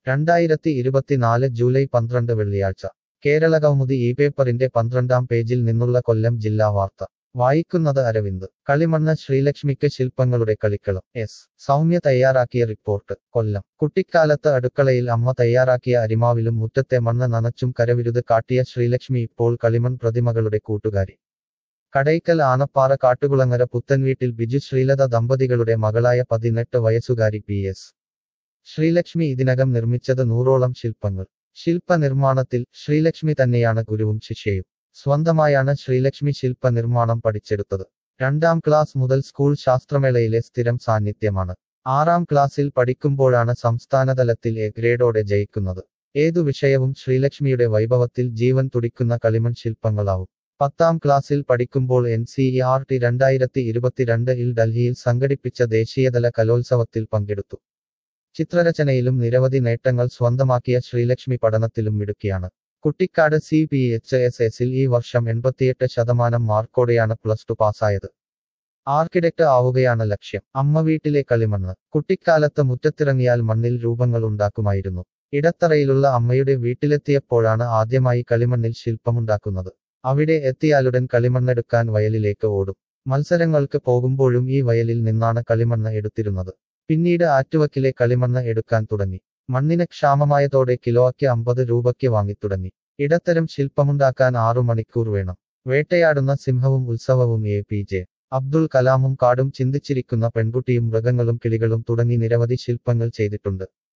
രണ്ടായിരത്തി ഇരുപത്തിനാല് ജൂലൈ പന്ത്രണ്ട് വെള്ളിയാഴ്ച കേരളകൗമുദി ഈ പേപ്പറിന്റെ പന്ത്രണ്ടാം പേജിൽ നിന്നുള്ള കൊല്ലം ജില്ലാ വാർത്ത വായിക്കുന്നത് അരവിന്ദ് കളിമണ്ണ് ശ്രീലക്ഷ്മിക്ക് ശില്പങ്ങളുടെ കളിക്കളം എസ് സൗമ്യ തയ്യാറാക്കിയ റിപ്പോർട്ട് കൊല്ലം കുട്ടിക്കാലത്ത് അടുക്കളയിൽ അമ്മ തയ്യാറാക്കിയ അരിമാവിലും മുറ്റത്തെ മണ്ണ് നനച്ചും കരവിരുത് കാട്ടിയ ശ്രീലക്ഷ്മി ഇപ്പോൾ കളിമൺ പ്രതിമകളുടെ കൂട്ടുകാരി കടയ്ക്കൽ ആനപ്പാറ കാട്ടുകുളങ്ങര പുത്തൻവീട്ടിൽ ബിജു ശ്രീലത ദമ്പതികളുടെ മകളായ പതിനെട്ട് വയസ്സുകാരി പി എസ് ശ്രീലക്ഷ്മി ഇതിനകം നിർമ്മിച്ചത് നൂറോളം ശില്പങ്ങൾ ശില്പ നിർമ്മാണത്തിൽ ശ്രീലക്ഷ്മി തന്നെയാണ് ഗുരുവും ശിഷ്യയും സ്വന്തമായാണ് ശ്രീലക്ഷ്മി ശില്പ നിർമ്മാണം പഠിച്ചെടുത്തത് രണ്ടാം ക്ലാസ് മുതൽ സ്കൂൾ ശാസ്ത്രമേളയിലെ സ്ഥിരം സാന്നിധ്യമാണ് ആറാം ക്ലാസ്സിൽ പഠിക്കുമ്പോഴാണ് സംസ്ഥാനതലത്തിൽ എ ഗ്രേഡോടെ ജയിക്കുന്നത് ഏതു വിഷയവും ശ്രീലക്ഷ്മിയുടെ വൈഭവത്തിൽ ജീവൻ തുടിക്കുന്ന കളിമൺ ശില്പങ്ങളാവും പത്താം ക്ലാസ്സിൽ പഠിക്കുമ്പോൾ N C E R T രണ്ടായിരത്തി ഇരുപത്തിരണ്ടിൽ ഡൽഹിയിൽ സംഘടിപ്പിച്ച ദേശീയതല കലോത്സവത്തിൽ പങ്കെടുത്തു ചിത്രരചനയിലും നിരവധി നേട്ടങ്ങൾ സ്വന്തമാക്കിയ ശ്രീലക്ഷ്മി പഠനത്തിലും മിടുക്കിയാണ് Kuttikkad C P H S എസിൽ ഈ വർഷം എൺപത്തിയെട്ട് ശതമാനം മാർക്കോടെയാണ് പ്ലസ് ടു പാസ്സായത് ആർക്കിടെക്ട് ആവുകയാണ് ലക്ഷ്യം അമ്മ വീട്ടിലെ കളിമണ്ണ് കുട്ടിക്കാലത്ത് മുറ്റത്തിറങ്ങിയാൽ മണ്ണിൽ രൂപങ്ങൾ ഉണ്ടാക്കുമായിരുന്നു ഇടത്തറയിലുള്ള അമ്മയുടെ വീട്ടിലെത്തിയപ്പോഴാണ് ആദ്യമായി കളിമണ്ണിൽ ശില്പമുണ്ടാക്കുന്നത് അവിടെ എത്തിയാലുടൻ കളിമണ്ണെടുക്കാൻ വയലിലേക്ക് ഓടും മത്സരങ്ങൾക്ക് പോകുമ്പോഴും ഈ വയലിൽ നിന്നാണ് കളിമണ്ണ് എടുത്തിരുന്നത് പിന്നീട് ആറ്റുവക്കിലെ കളിമണ്ണ് എടുക്കാൻ തുടങ്ങി മണ്ണിന് ക്ഷാമമായതോടെ കിലോയ്ക്ക് അമ്പത് രൂപയ്ക്ക് വാങ്ങിത്തുടങ്ങി ഇടത്തരം ശില്പമുണ്ടാക്കാൻ ആറു മണിക്കൂർ വേണം വേട്ടയാടുന്ന സിംഹവും ഉത്സവവും എ പി ജെ അബ്ദുൾ കലാമും കാടും ചിന്തിച്ചിരിക്കുന്ന പെൺകുട്ടിയും മൃഗങ്ങളും കിളികളും തുടങ്ങി നിരവധി ശില്പങ്ങൾ ചെയ്തിട്ടുണ്ട്